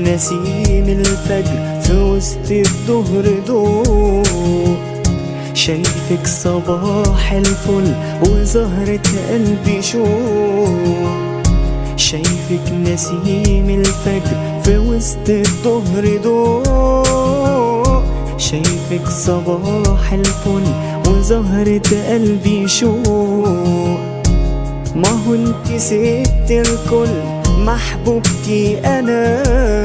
نسيم الفجر في وسط الظهر ضوء شايفك صباح الفل وزهرة قلبي شوق شايفك نسيم الفجر في وسط الظهر ضوء شايفك صباح الفل وزهرة قلبي شوق ما هو انت سبت الكل محبوبتي انا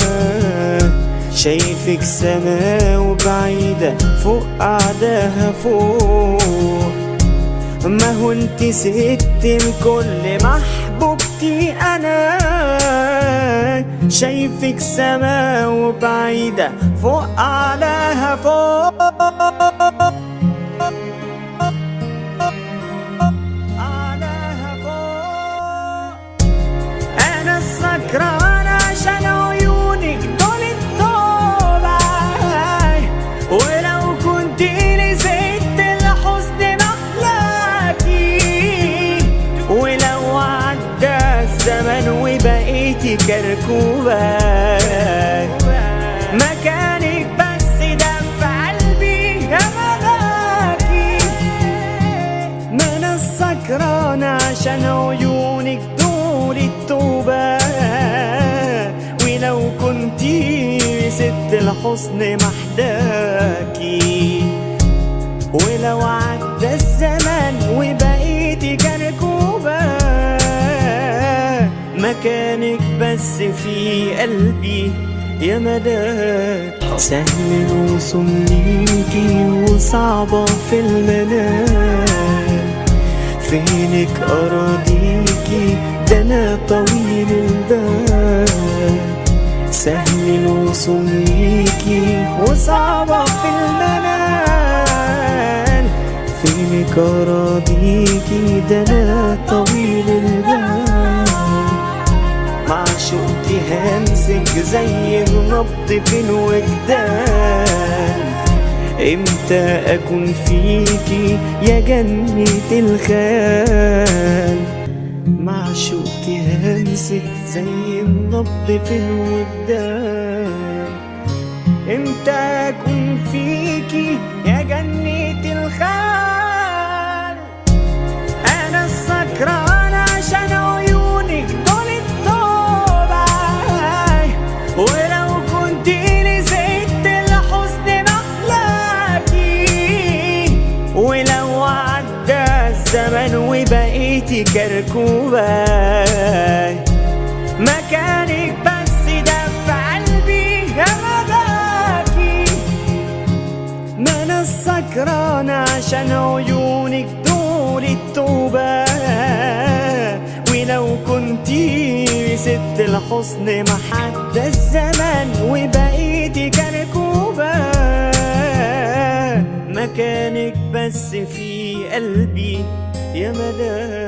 شايفك سما وبعيدة فوق قعدها فوق ما هو انت ست الكل محبوبتي انا شايفك سما وبعيدة فوق قعدها فوق قعدها فوق انا السكران عشان عيونك دول الطوبة ولو كنت نسيت الحزن محلاكي ولو عدى الزمن وبقيتي كركوبة مكانك بس دم في قلبي يا ملاكي ما انا السكران عشان عيونك دول التوبة ولو كنتي ست الحسن محداكي ولو عدى الزمن وبقيتي كركوبة مكانك بس في قلبي يا مداك سهل الوصول ليكي وصعبة في المنام فينك أراضيكي ده أنا طويل البال سهل الوصول ليكي وصعبة في المنال فينك أراضيكي ده أنا طويل البال معشوقتي همسك زي النبض في الوجدان امتى اكون فيكي يا جنة الخيال معشوقتي همسك زي النبض في الوجدان امتى اكون فيكي يا جنة الخيال انا السكران عشان عيونك دول الطوبة ولو كنت نسيت الحزن محلاكي ولو عدى الزمن وبقيتي كركوبة مكانك بس ده في قلبي يا ملاكي ما انا السكران عشان عيونك دول التوبة ولو كنتي ست الحسن محدى الزمن وبقيتي كركوبة مكانك بس في قلبي يا ملاك